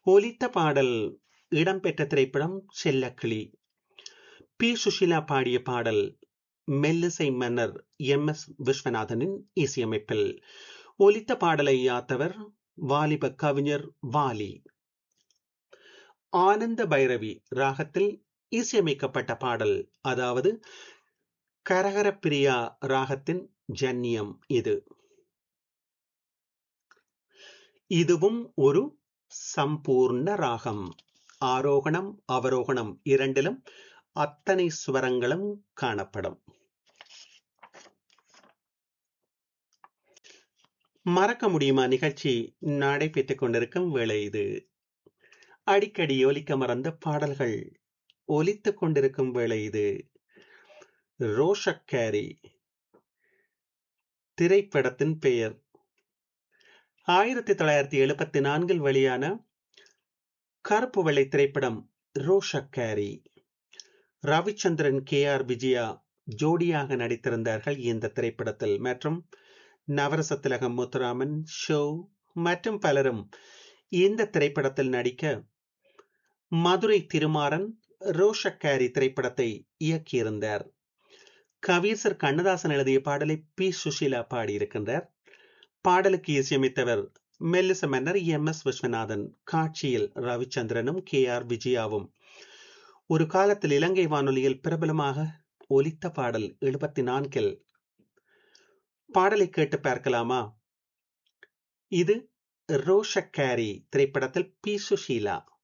ஒலித்த பாடல் இடம்பெற்ற திரைப்படம் செல்லக்கிளி பி சுஷிலா பாடிய பாடல் மெல்லிசை மன்னர் எம் எஸ் விஸ்வநாதனின் இசையமைப்பில் ஒலித்த பாடலை யாத்தவர் வாலிப கவிஞர் வாலி ஆனந்த பைரவி ராகத்தில் இசையமைக்கப்பட்ட பாடல் அதாவது கரகர பிரியா ராகத்தின் ஜன்னியம் இது இதுவும் ஒரு சம்பூர்ண ராகம் ஆரோகணம் அவரோகணம் இரண்டிலும் அத்தனை சுவரங்களும் காணப்படும் மறக்க முடியுமா நிகழ்ச்சி நடைபெற்றுக் கொண்டிருக்கும் வேளை இது அடிக்கடி ஒலிக்க மறந்த பாடல்கள் ஒலித்துக் கொண்டிருக்கும் வேளை இது ரோஷக்கேரி திரைப்படத்தின் பெயர் ஆயிரத்தி தொள்ளாயிரத்தி எழுபத்தி நான்கில் வெளியான கருப்பு வெள்ளை திரைப்படம் ரோஷக்கேரி ரவிச்சந்திரன் கே ஆர் விஜயா ஜோடியாக நடித்திருந்தார்கள் இந்த திரைப்படத்தில் மற்றும் நவரச திலகம் முத்துராமன் ஷோ மற்றும் பலரும் இந்த திரைப்படத்தில் நடிக்க மதுரை திருமாறன் ரோஷக்காரி திரைப்படத்தை இயக்கியிருந்தார் கவியரசர் கண்ணதாசன் எழுதிய பாடலை பி சுஷீலா பாடியிருக்கின்றார் பாடலுக்கு இசையமைத்தவர் மெல்லிச மன்னர் எம் எஸ் விஸ்வநாதன் காட்சியில் ரவிச்சந்திரனும் கே ஆர் விஜயாவும் ஒரு காலத்தில் இலங்கை வானொலியில் பிரபலமாக ஒலித்த பாடல் எழுபத்தி நான்கில் பாடலை கேட்டு பார்க்கலாமா இது ரோஷக்காரி திரைப்படத்தில் பி சுஷீலா